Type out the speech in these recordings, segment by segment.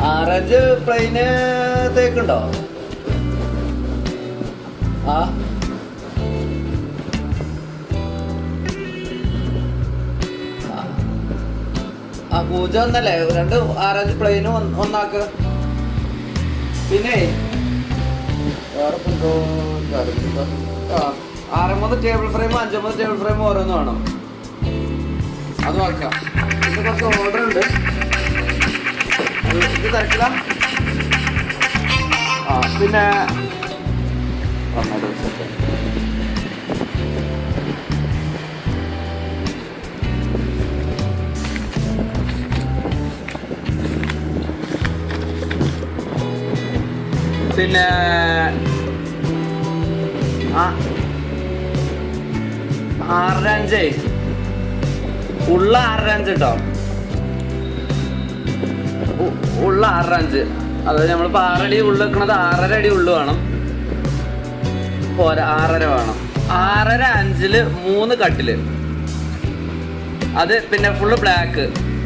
ആറഞ്ച് പ്ലെയിന് തേക്കുണ്ടോ ആ ആ. ആ പൂജ ഒന്നല്ലേ രണ്ട് ആറഞ്ച് പ്ലെയിനും ഒന്നാക്ക് പിന്നെ വേറെ ഇപ്പൊ എന്തോ കാര്യം ഇപ്പൊ. ആ ആറമ്പത് ടേബിൾ ഫ്രെയിമും അഞ്ചമ്പത് ടേബിൾ ഫ്രെയിമും ഓരോന്ന് വേണം അത് വാക്കാം ഇത് കുറച്ച് ഓർഡർ ഉണ്ട് അത് ഇത് തിരക്കില്ല ആ പിന്നെ വന്നത് സെറ്റ് പിന്നെ ആ ആറര അഞ്ചേ ഉള്ള ആറര അഞ്ച് കേട്ടോ ഉ- ഉള്ള ആറര അഞ്ച് അതായത് നമ്മളിപ്പോ ആറടി ഉള്ളു വെക്കണത് ആറര അടി ഉള്ളു വേണം പോരാ ആറര വേണം ആറര അഞ്ചില് മൂന്ന് കട്ടില് അത് പിന്നെ ഫുള്ള് ബ്ലാക്ക്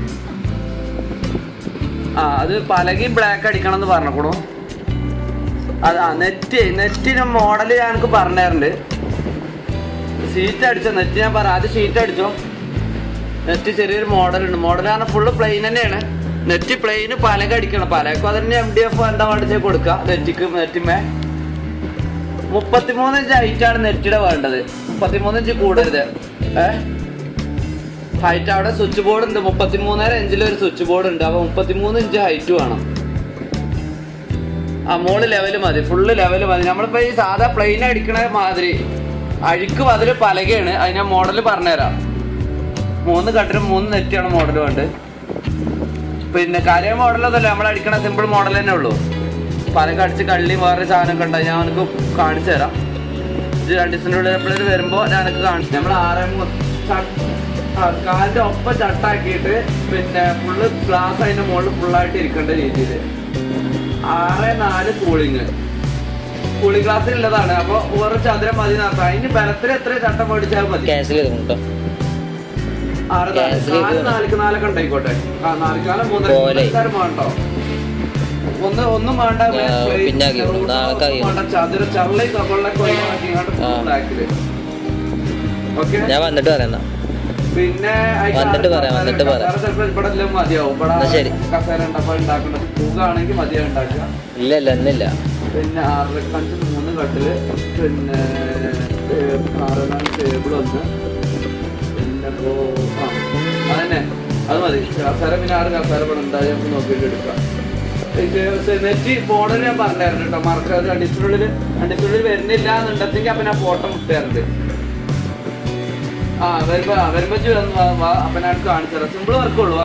ആ അത് പലകയും ബ്ലാക്ക് അടിക്കണം എന്ന് പറഞ്ഞോളൂ അത് ആ നെറ്റ് നെറ്റിന് മോഡൽ ഞാൻ എനിക്ക് പറഞ്ഞുതരുന്നുണ്ട് ഷീറ്റ് അടിച്ചോ നെറ്റ് ഞാൻ പറ അത് ഷീറ്റ് അടിച്ചോ നെറ്റ് ചെറിയൊരു മോഡൽ ഉണ്ട് മോഡൽ ആണ് ഫുള്ള് പ്ലെയിൻ തന്നെയാണ് നെറ്റ് പ്ലെയിന് പലക അടിക്കണം പലക്കും അതന്നെ എം ഡി എഫ് എന്താ വേണ്ടത് കൊടുക്കുക നെറ്റിക്ക് നെറ്റിമേ മുപ്പത്തിമൂന്ന് ഇഞ്ച് ഹൈറ്റ് ആണ് നെറ്റിയുടെ വേണ്ടത് മുപ്പത്തിമൂന്ന് ഇഞ്ച് കൂടരുത് ഏ ഹൈറ്റ് അവിടെ സ്വിച്ച് ബോർഡ് ഉണ്ട് മുപ്പത്തിമൂന്നര ഇഞ്ചിൽ ഒരു സ്വിച്ച് ബോർഡ് ഉണ്ട് അപ്പൊ മുപ്പത്തിമൂന്ന് ഇഞ്ച് ഹൈറ്റ് വേണം ആ മോള് ലെവല് മതി ഫുള്ള് ലെവല് മതി നമ്മളിപ്പോ ഈ സാധാ പ്ലെയിൻ അടിക്കണ മാതിരി അഴുക്ക് അതില് പലകയാണ് അതിനെ മോഡൽ പറഞ്ഞുതരാം മൂന്ന് കട്ടിലും മൂന്ന് നെറ്റാണ് മോഡൽ വേണ്ടത് പിന്നെ കാര്യം മോഡലൊന്നുമല്ല നമ്മൾ അടിക്കണ സിമ്പിൾ മോഡൽ തന്നെ ഉള്ളൂ പലക അടിച്ച് കള്ളി വേറെ സാധനമൊക്കെ ഉണ്ടായി ഞാൻ എനിക്ക് കാണിച്ചു തരാം ഇത് രണ്ട് ദിവസത്തിൻ്റെ ഉള്ളിൽ എപ്പോഴും വരുമ്പോൾ ഞാൻ എനിക്ക് കാണിച്ചു നമ്മൾ ആറ് മൂ- ച- ആ, കാലിന്റെ ഒപ്പം ചട്ടാക്കിയിട്ട് പിന്നെ ഫുള്ള് ഗ്ലാസ് അതിന്റെ മുകളിൽ ഫുള്ളായിട്ട് ഇരിക്കേണ്ട രീതിയിൽ ആറ് നാല് കൂളിങ് കൂളിംഗ് ഗ്ലാസ് ഉള്ളതാണ് അപ്പൊ ഓരോ ചതുരം മതി നടത്താം അതിന് ബലത്തിൽ എത്ര ചട്ടം മേടിച്ചാൽ മതി ക്യാൻസൽ ചെയ്തു കേട്ടോ ആറ് നാല് Cancel ചെയ്ത് നാല് നാലുക്ക് നാലൊക്കെ ഉണ്ടായിക്കോട്ടെ ആ നാലുക്ക് നാല് മൂന്നര പോലെ. മൂന്നര വേണ്ടോ ഒന്ന് ഒന്നും വേണ്ട ആ, പിന്നെ ആക്കി വിടും. നാളേക്ക് ആക്കി വിടും. ചതുര ചള്ളി കബളിലൊക്കെ ഒഴിവാക്കിങ്ങാണ്ട് ആ. ബാക്കില് ഓക്കെ ഞാൻ വന്നിട്ട് പറയാം എന്നാ. പിന്നെ വന്നിട്ട് പറയാം, വന്നിട്ട് പറയാം. ചിലപ്പോൾ ഇവിടെ എല്ലാം മതിയാവും ഇവിടെ എന്നാ ശരി. കസേര ഉണ്ടപ്പോൾ ഉണ്ടാക്കുന്നത് സുഖമാണെങ്കിൽ മതിയാവും ഉണ്ടാക്കുക ഇല്ല ഇല്ല ഇന്നില്ല പിന്നെ ആറരക്കഞ്ച് മൂന്ന് കട്ടില് പിന്നെ ടേ- ആറ് നാല് ടേബിൾ ഒന്ന് പിന്നെ ഇപ്പോ ആ അതന്നെ അത് മതി കസേര പിന്നെ ആറ് കസേര ഇവിടെ ഉണ്ടായി നമുക്ക് നോക്കിയിട്ട് എടുക്കാം ഇത് നെറ്റ് ഫോണിൽ ഞാൻ പറഞ്ഞായിരുന്നു കേട്ടോ മറക്കാതെ രണ്ടിനുള്ളിൽ രണ്ടിനുള്ളിൽ വരുന്നില്ല എന്നുണ്ടെങ്കിൽ അപ്പൊ ഞാൻ ഫോട്ടോ മുട്ടാറുണ്ട് ആ വരുമ്പോ ആ, വരുമ്പോ ഇജ്ജ് വന്ന് വാ, വാ, അപ്പൊ ഞാൻ കാണിച്ചു തരാം സിമ്പിൾ വർക്കുള്ളൂ